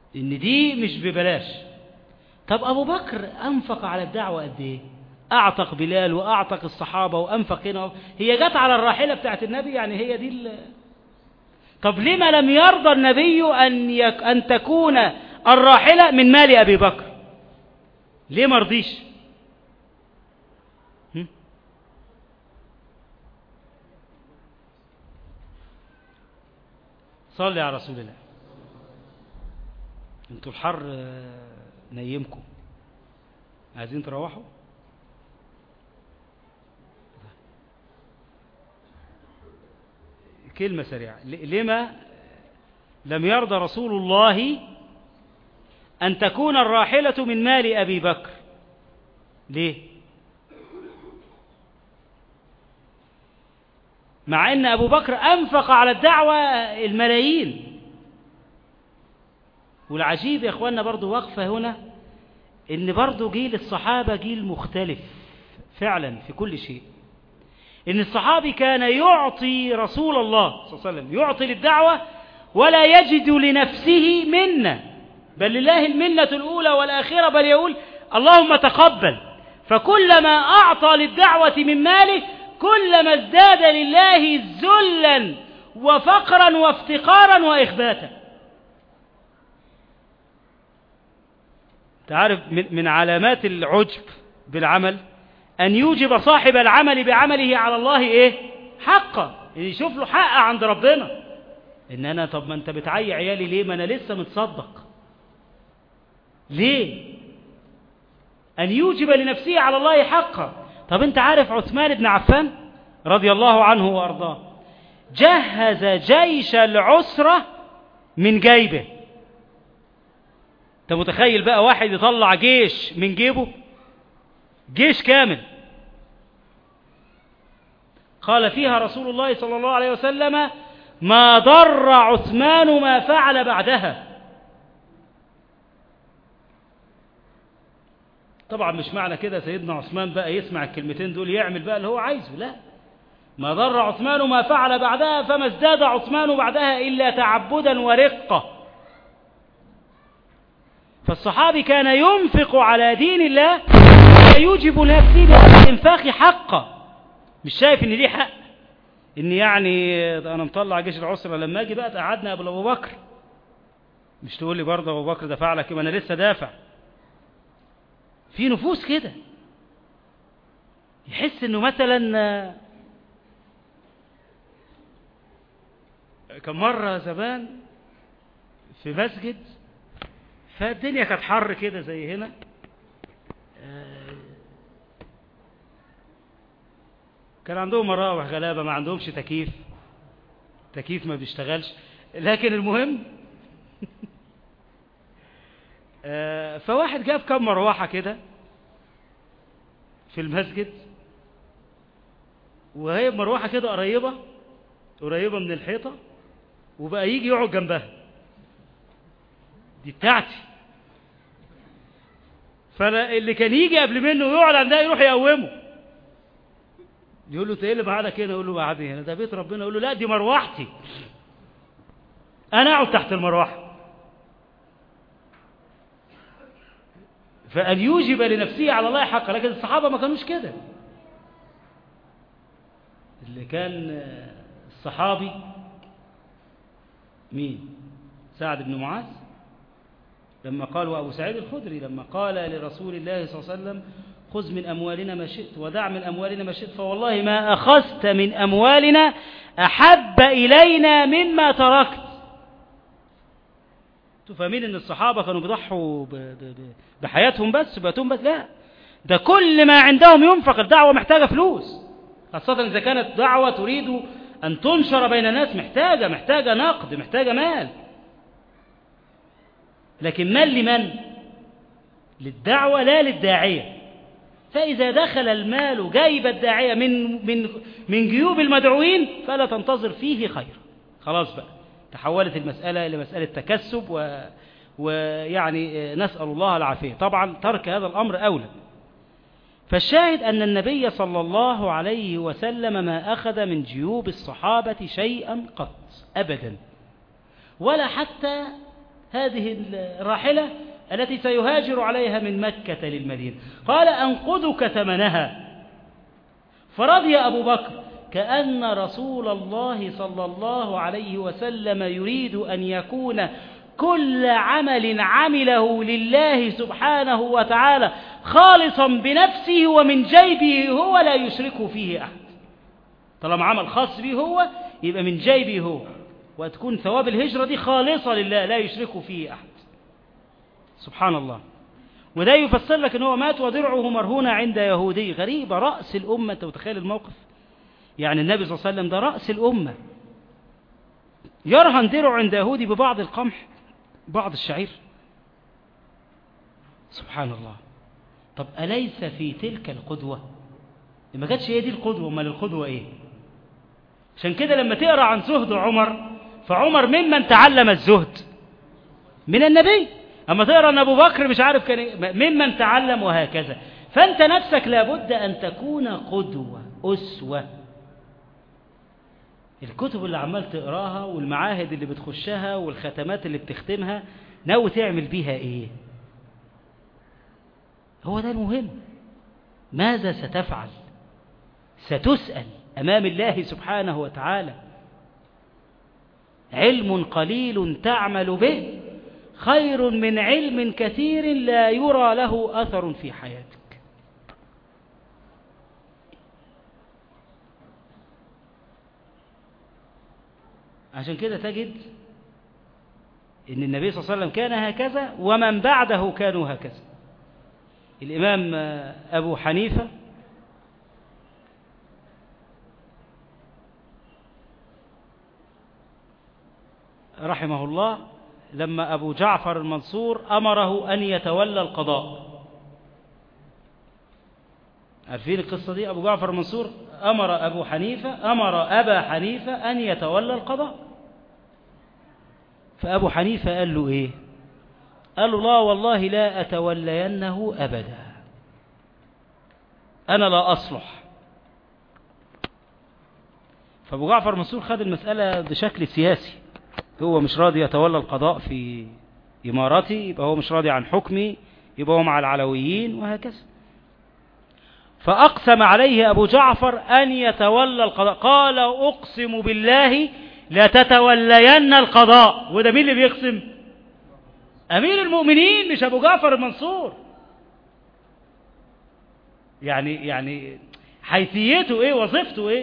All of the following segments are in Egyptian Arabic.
إن دي مش ببلاش طب أبو بكر أنفق على الدعوة قد إيه أعتق بلال وأعتق الصحابة وأنفق هنا هي جت على الراحلة بتاعت النبي يعني هي دي ال... طب لما لم يرضى النبي أن, يك... أن تكون الراحلة من مال أبي بكر ليه ما رضيش هم؟ صلي على رسول الله انتوا الحر آه، نيمكم عايزين تروحوا كلمة سريعة ل- لما لم يرضى رسول الله أن تكون الراحلة من مال أبي بكر ليه مع أن أبو بكر أنفق على الدعوة الملايين والعجيب يا أخوانا برضو وقفة هنا أن برضو جيل الصحابة جيل مختلف فعلا في كل شيء إن الصحابي كان يعطي رسول الله صلى الله عليه وسلم يعطي للدعوة ولا يجد لنفسه منة بل لله المنة الأولى والآخرة بل يقول اللهم تقبل فكلما أعطى للدعوة من ماله كلما ازداد لله ذلا وفقرا وافتقارا وإخباتا تعرف من من علامات العجب بالعمل أن يوجب صاحب العمل بعمله على الله إيه حقا يشوف له حق عند ربنا إن أنا طب ما أنت بتعي عيالي ليه ما أنا لسه متصدق ليه أن يوجب لنفسه على الله حقا طب أنت عارف عثمان بن عفان رضي الله عنه وأرضاه جهز جيش العسرة من جيبه أنت متخيل بقى واحد يطلع جيش من جيبه جيش كامل قال فيها رسول الله صلى الله عليه وسلم ما ضر عثمان ما فعل بعدها طبعا مش معنى كده سيدنا عثمان بقى يسمع الكلمتين دول يعمل بقى اللي هو عايزه لا ما ضر عثمان ما فعل بعدها فما ازداد عثمان بعدها إلا تعبدا ورقة فالصحابي كان ينفق على دين الله ويوجب نفسه بهذا الإنفاق حقا مش شايف ان دي حق ان يعني انا مطلع جيش العسرة لما اجي بقى قعدنا قبل ابو بكر مش تقول لي برضه ابو بكر دفع لك ما انا لسه دافع في نفوس كده يحس انه مثلا كم مرة زمان في مسجد فالدنيا كانت حر كده زي هنا كان عندهم مراوح غلابة ما عندهمش تكييف تكييف ما بيشتغلش لكن المهم فواحد جاب كم مروحة كده في المسجد وهي مروحة كده قريبة قريبة من الحيطة وبقى يجي يقعد جنبها دي بتاعتي فاللي كان يجي قبل منه ويقعد عندها يروح يقومه يقول له ايه اللي بعدك هنا يقول له بعد هنا ده بيت ربنا يقول له لا دي مروحتي انا اقعد تحت المروحه فان يوجب لنفسه على الله حقا لكن الصحابه ما كانوش كده اللي كان الصحابي مين سعد بن معاذ لما قال وابو سعيد الخدري لما قال لرسول الله صلى الله عليه وسلم خذ من أموالنا ما شئت ودع من أموالنا ما شئت فوالله ما أخذت من أموالنا أحب إلينا مما تركت تفهمين أن الصحابة كانوا بيضحوا بحياتهم بس بيتهم بس لا ده كل ما عندهم ينفق الدعوة محتاجة فلوس خاصة إذا كانت دعوة تريد أن تنشر بين الناس محتاجة محتاجة نقد محتاجة مال لكن مال لمن للدعوة لا للداعية فإذا دخل المال جيب الداعية من, من, من جيوب المدعوين فلا تنتظر فيه خير خلاص بقى تحولت المسألة إلى مسألة تكسب و ويعني نسأل الله العافية طبعا ترك هذا الأمر أولى فالشاهد أن النبي صلى الله عليه وسلم ما أخذ من جيوب الصحابة شيئا قط أبدا ولا حتى هذه الراحلة التي سيهاجر عليها من مكة للمدينة قال أنقذك ثمنها فرضي أبو بكر كأن رسول الله صلى الله عليه وسلم يريد أن يكون كل عمل عمله لله سبحانه وتعالى خالصا بنفسه ومن جيبه هو لا يشرك فيه أحد طالما عمل خاص به هو يبقى من جيبه هو وتكون ثواب الهجرة دي خالصة لله لا يشرك فيه أحد سبحان الله وده يفسر لك ان هو مات ودرعه مرهونة عند يهودي غريبة رأس الأمة أنت متخيل الموقف يعني النبي صلى الله عليه وسلم ده رأس الأمة يرهن درعه عند يهودي ببعض القمح بعض الشعير سبحان الله طب أليس في تلك القدوة ما كانتش هي دي القدوة امال القدوة ايه عشان كده لما تقرأ عن زهد عمر فعمر ممن تعلم الزهد من النبي أما تقرأ أن أبو بكر مش عارف كان إيه ممن تعلم وهكذا فأنت نفسك لابد أن تكون قدوة أسوة الكتب اللي عمال تقراها والمعاهد اللي بتخشها والختمات اللي بتختمها ناوي تعمل بيها ايه هو ده المهم ماذا ستفعل ستسأل أمام الله سبحانه وتعالى علم قليل تعمل به خير من علم كثير لا يرى له أثر في حياتك عشان كده تجد ان النبي صلى الله عليه وسلم كان هكذا ومن بعده كانوا هكذا الإمام أبو حنيفة رحمه الله لما أبو جعفر المنصور أمره أن يتولى القضاء عارفين القصة دي أبو جعفر المنصور أمر أبو حنيفة أمر أبا حنيفة أن يتولى القضاء فأبو حنيفة قال له إيه قال له لا والله لا أتولينه أبدا أنا لا أصلح فأبو جعفر منصور خد المسألة بشكل سياسي هو مش راضي يتولى القضاء في إمارتي يبقى هو مش راضي عن حكمي يبقى هو مع العلويين وهكذا فأقسم عليه أبو جعفر أن يتولى القضاء قال أقسم بالله لتتولين القضاء وده مين اللي بيقسم أمير المؤمنين مش أبو جعفر المنصور يعني يعني حيثيته إيه وظيفته إيه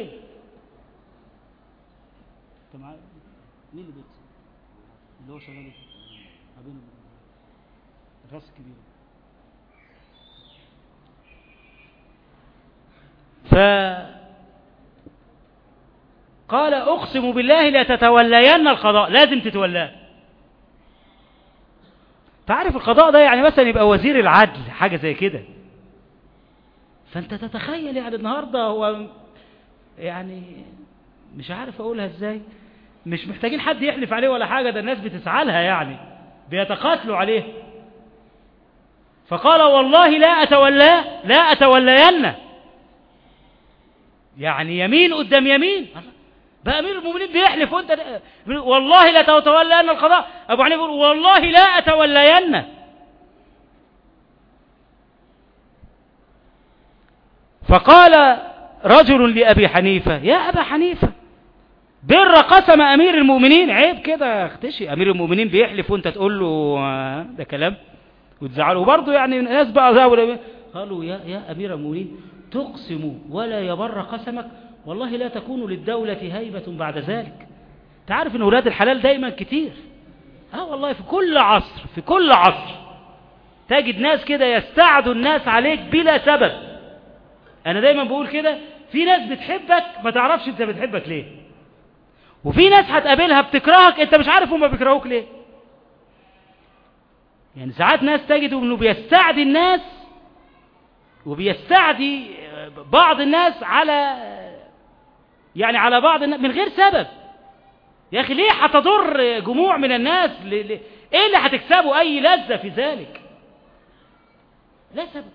مين اللي بيقسم اللي هو شغال الراس الكبير ف قال أقسم بالله لا تتولين القضاء لازم تتولاه تعرف القضاء ده يعني مثلا يبقى وزير العدل حاجة زي كده فانت تتخيل يعني النهاردة هو يعني مش عارف اقولها ازاي مش محتاجين حد يحلف عليه ولا حاجة ده الناس بتسعى لها يعني بيتقاتلوا عليه فقال والله لا أتولاه لا أتولين يعني يمين قدام يمين بقى أمير المؤمنين بيحلف وانت والله لا تتولين القضاء أبو حنيفة يقول والله لا أتولين فقال رجل لأبي حنيفة يا أبا حنيفة بر قسم أمير المؤمنين عيب كده اختشي أمير المؤمنين بيحلف وانت تقول له ده كلام وتزعله وبرضه يعني الناس بقى زاولة قالوا يا, يا أمير المؤمنين تقسم ولا يبر قسمك والله لا تكون للدولة هيبة بعد ذلك تعرف ان أولاد الحلال دايما كتير اه والله في كل عصر في كل عصر تجد ناس كده يستعدوا الناس عليك بلا سبب انا دايما بقول كده في ناس بتحبك ما تعرفش انت بتحبك ليه وفي ناس هتقابلها بتكرهك انت مش عارف هم بيكرهوك ليه يعني ساعات ناس تجد انه بيستعدي الناس وبيستعدي بعض الناس على يعني على بعض الناس من غير سبب يا اخي ليه هتضر جموع من الناس ايه اللي هتكسبوا اي لذة في ذلك لا سبب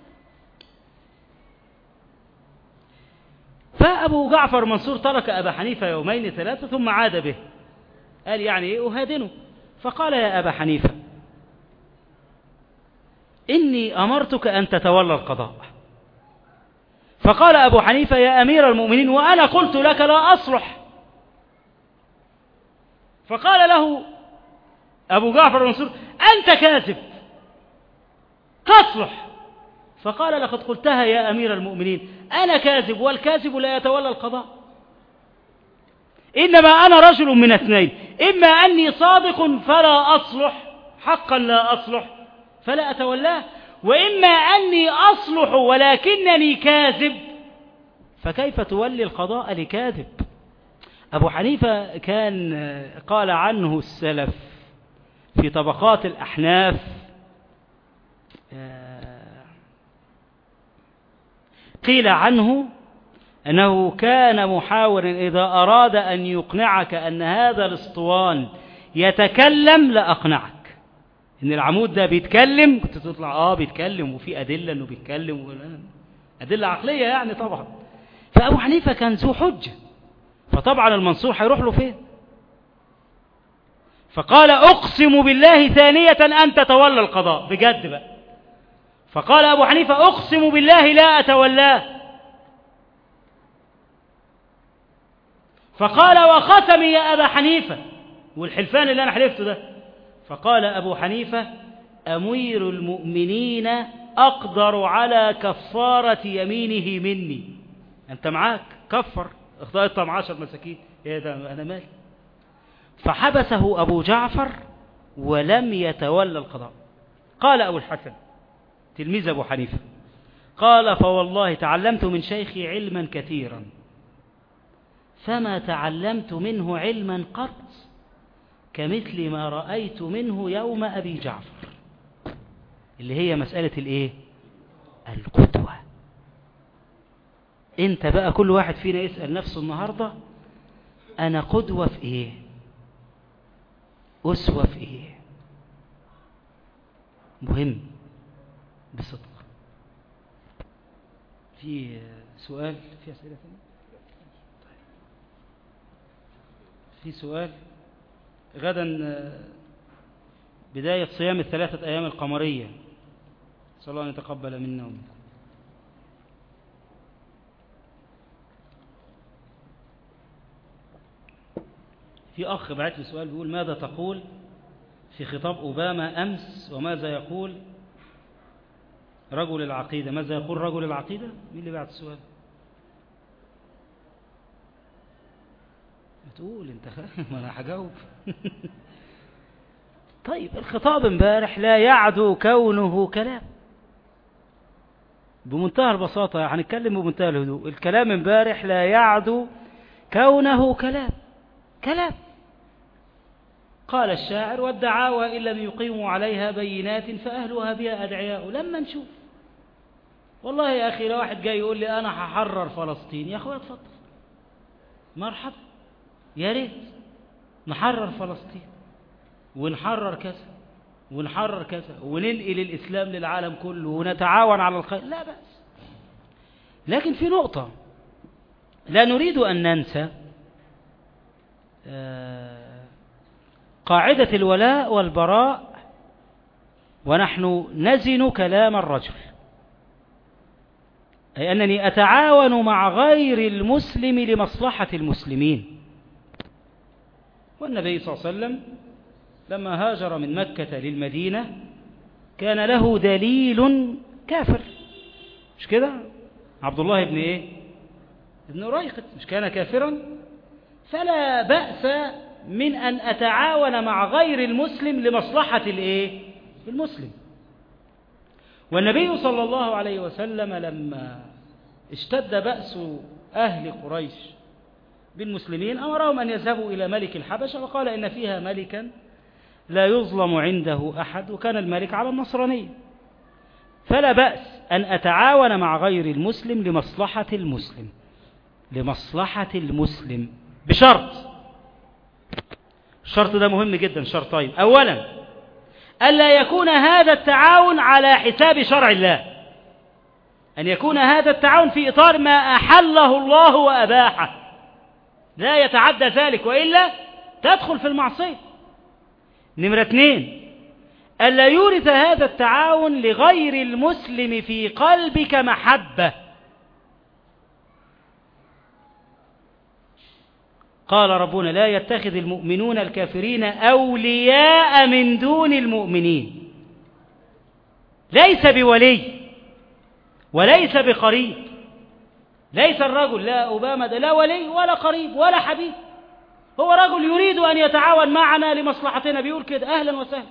فأبو جعفر منصور ترك أبا حنيفة يومين ثلاثة ثم عاد به قال يعني إيه أهادنه فقال يا أبا حنيفة إني أمرتك أن تتولى القضاء فقال أبو حنيفة يا أمير المؤمنين وأنا قلت لك لا أصلح فقال له أبو جعفر المنصور أنت كاذب تصلح فقال لقد قلتها يا أمير المؤمنين أنا كاذب والكاذب لا يتولى القضاء إنما أنا رجل من اثنين إما أني صادق فلا أصلح حقا لا أصلح فلا أتولاه وإما أني أصلح ولكنني كاذب فكيف تولي القضاء لكاذب أبو حنيفة كان قال عنه السلف في طبقات الأحناف قيل عنه أنه كان محاورا إذا أراد أن يقنعك أن هذا الاسطوان يتكلم لأقنعك إن العمود ده بيتكلم كنت تطلع آه بيتكلم وفي أدلة أنه بيتكلم أدلة عقلية يعني طبعا فأبو حنيفة كان ذو حجة فطبعا المنصور هيروح له فين فقال أقسم بالله ثانية أن تتولى القضاء بجد بقى فقال أبو حنيفة أقسم بالله لا أتولاه فقال وختمي يا أبا حنيفة والحلفان اللي أنا حلفته ده فقال أبو حنيفة أمير المؤمنين أقدر على كفارة يمينه مني أنت معاك كفر اخطأت عشر مساكين يا ده أنا مالي فحبسه أبو جعفر ولم يتولى القضاء قال أبو الحسن تلميذ أبو حنيفة قال فوالله تعلمت من شيخي علما كثيرا فما تعلمت منه علما قط كمثل ما رأيت منه يوم أبي جعفر اللي هي مسألة الايه القدوة انت بقى كل واحد فينا يسأل نفسه النهاردة انا قدوة في ايه أسوة في ايه مهم بصدق في سؤال في أسئلة ثانية في سؤال غدا بداية صيام الثلاثة أيام القمرية صلى الله أن يتقبل منا ومنكم في أخ بعت لي سؤال بيقول ماذا تقول في خطاب أوباما أمس وماذا يقول رجل العقيدة ماذا يقول رجل العقيدة مين اللي بعت السؤال تقول انت ما انا هجاوب طيب الخطاب امبارح لا يعدو كونه كلام بمنتهى البساطة هنتكلم بمنتهى الهدوء الكلام امبارح لا يعدو كونه كلام كلام قال الشاعر والدعاوى إن لم يقيموا عليها بينات فأهلها بها أدعياء لما نشوف والله يا أخي لو واحد جاي يقول لي أنا هحرر فلسطين يا أخويا اتفضل مرحبا يا ريت نحرر فلسطين ونحرر كذا ونحرر كذا وننقل الإسلام للعالم كله ونتعاون على الخير لا بأس لكن في نقطة لا نريد أن ننسى قاعدة الولاء والبراء ونحن نزن كلام الرجل أي أنني أتعاون مع غير المسلم لمصلحة المسلمين والنبي صلى الله عليه وسلم لما هاجر من مكة للمدينة كان له دليل كافر مش كده عبد الله بن ايه ابن ريقت مش كان كافرا فلا بأس من أن أتعاون مع غير المسلم لمصلحة الايه المسلم والنبي صلى الله عليه وسلم لما اشتد بأس أهل قريش بالمسلمين أمرهم أن يذهبوا إلى ملك الحبشة وقال إن فيها ملكا لا يظلم عنده أحد وكان الملك على النصرانية فلا بأس أن أتعاون مع غير المسلم لمصلحة المسلم لمصلحة المسلم بشرط الشرط ده مهم جدا شرطين أولا ألا يكون هذا التعاون على حساب شرع الله أن يكون هذا التعاون في إطار ما أحله الله وأباحه لا يتعدى ذلك وإلا تدخل في المعصية نمرة اثنين ألا يورث هذا التعاون لغير المسلم في قلبك محبة قال ربنا لا يتخذ المؤمنون الكافرين أولياء من دون المؤمنين ليس بولي وليس بقريب ليس الرجل لا أوباما ده لا ولي ولا قريب ولا حبيب هو رجل يريد أن يتعاون معنا لمصلحتنا بيقول كده أهلا وسهلا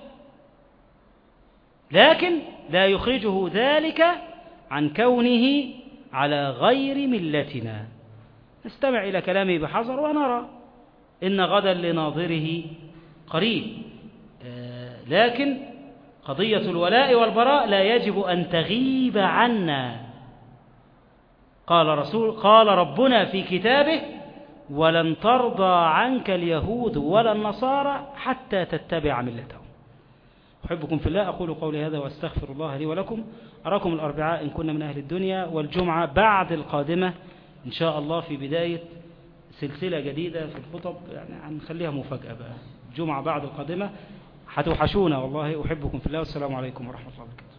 لكن لا يخرجه ذلك عن كونه على غير ملتنا نستمع إلى كلامه بحذر ونرى إن غدا لناظره قريب لكن قضية الولاء والبراء لا يجب أن تغيب عنا قال رسول قال ربنا في كتابه ولن ترضى عنك اليهود ولا النصارى حتى تتبع ملتهم أحبكم في الله أقول قولي هذا وأستغفر الله لي ولكم أراكم الأربعاء إن كنا من أهل الدنيا والجمعة بعد القادمة إن شاء الله في بداية سلسلة جديدة في الخطب يعني هنخليها مفاجأة بقى الجمعة بعد القادمة هتوحشونا والله أحبكم في الله والسلام عليكم ورحمة الله وبركاته